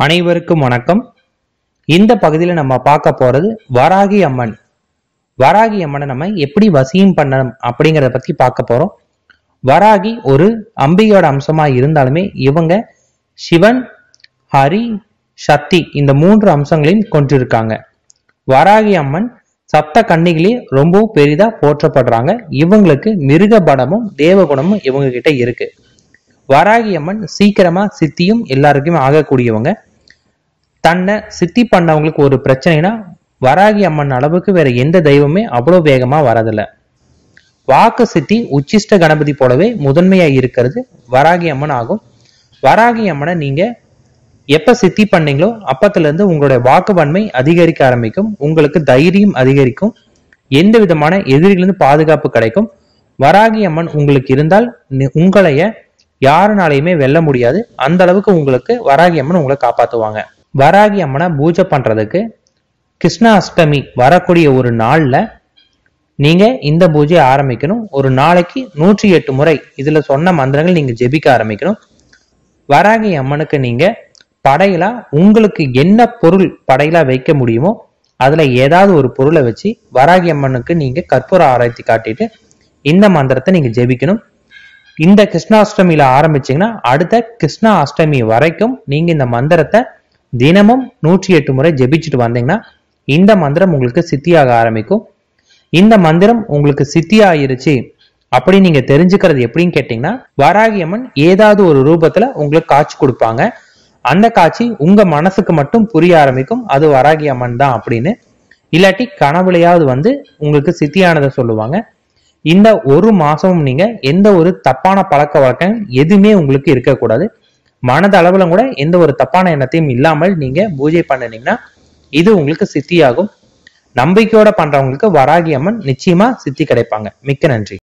அனைவருக்கும் வணக்கம் இந்த பகுதியில் நம்ம பார்க்க போறது வராகி அம்மன் வராகி அம்மனை நம்ம எப்படி வசியம் பண்ணணும் அப்படிங்கிறத பத்தி பார்க்க போறோம் வராகி ஒரு அம்பிகையோட அம்சமா இருந்தாலுமே இவங்க சிவன் ஹரி சக்தி இந்த மூன்று அம்சங்களையும் கொண்டிருக்காங்க வராகி அம்மன் சப்த கன்னிகளே ரொம்பவும் பெரிதா போற்றப்படுறாங்க இவங்களுக்கு மிருக படமும் தேவகுணமும் இவங்க கிட்ட இருக்கு வராகி அம்மன் சீக்கிரமா சித்தியும் எல்லாருக்குமே ஆகக்கூடியவங்க தன்னை சித்தி பண்ணவங்களுக்கு ஒரு பிரச்சனைனா வராகி அம்மன் அளவுக்கு வேற எந்த தெய்வமே அவ்வளோ வேகமா வரதில்ல வாக்கு சித்தி உச்சிஷ்ட கணபதி போலவே முதன்மையா இருக்கிறது வராகி அம்மன் ஆகும் வராகி அம்மனை நீங்க எப்ப சித்தி பண்ணீங்களோ அப்பத்துல இருந்து உங்களுடைய வாக்கு வன்மை அதிகரிக்க ஆரம்பிக்கும் உங்களுக்கு தைரியம் அதிகரிக்கும் எந்த விதமான எதிரிலிருந்து பாதுகாப்பு கிடைக்கும் வராகி அம்மன் உங்களுக்கு இருந்தால் நி- உங்களைய யாருனாலையுமே வெல்ல முடியாது அந்த அளவுக்கு உங்களுக்கு வராகி அம்மன் உங்களை காப்பாத்துவாங்க வராகி அம்மனை பூஜை பண்றதுக்கு கிருஷ்ண அஷ்டமி வரக்கூடிய ஒரு நாள்ல நீங்க இந்த பூஜையை ஆரம்பிக்கணும் ஒரு நாளைக்கு நூற்றி எட்டு முறை இதுல சொன்ன மந்திரங்கள் நீங்க ஜெபிக்க ஆரம்பிக்கணும் வராகி அம்மனுக்கு நீங்க படையலா உங்களுக்கு என்ன பொருள் படையலா வைக்க முடியுமோ அதுல ஏதாவது ஒரு பொருளை வச்சு வராகி அம்மனுக்கு நீங்க கற்பூர ஆராய்ச்சி காட்டிட்டு இந்த மந்திரத்தை நீங்க ஜெபிக்கணும் இந்த கிருஷ்ணாஷ்டமியில ஆரம்பிச்சீங்கன்னா அடுத்த கிருஷ்ண அஷ்டமி வரைக்கும் நீங்க இந்த மந்திரத்தை தினமும் நூற்றி எட்டு முறை ஜெபிச்சுட்டு வந்தீங்கன்னா இந்த மந்திரம் உங்களுக்கு சித்தியாக ஆரம்பிக்கும் இந்த மந்திரம் உங்களுக்கு சித்தி ஆயிருச்சு அப்படி நீங்க தெரிஞ்சுக்கிறது எப்படின்னு கேட்டீங்கன்னா வராகி அம்மன் ஏதாவது ஒரு ரூபத்துல உங்களுக்கு காட்சி கொடுப்பாங்க அந்த காட்சி உங்க மனசுக்கு மட்டும் புரிய ஆரம்பிக்கும் அது வராகி அம்மன் தான் அப்படின்னு இல்லாட்டி கனவுலையாவது வந்து உங்களுக்கு சித்தியானதை சொல்லுவாங்க இந்த ஒரு மாசமும் நீங்க எந்த ஒரு தப்பான பழக்க வழக்கம் எதுவுமே உங்களுக்கு இருக்கக்கூடாது மனதளவுல கூட எந்த ஒரு தப்பான எண்ணத்தையும் இல்லாமல் நீங்க பூஜை பண்ணினீங்கன்னா இது உங்களுக்கு சித்தியாகும் நம்பிக்கையோட பண்றவங்களுக்கு வராகி அம்மன் நிச்சயமா சித்தி கிடைப்பாங்க மிக்க நன்றி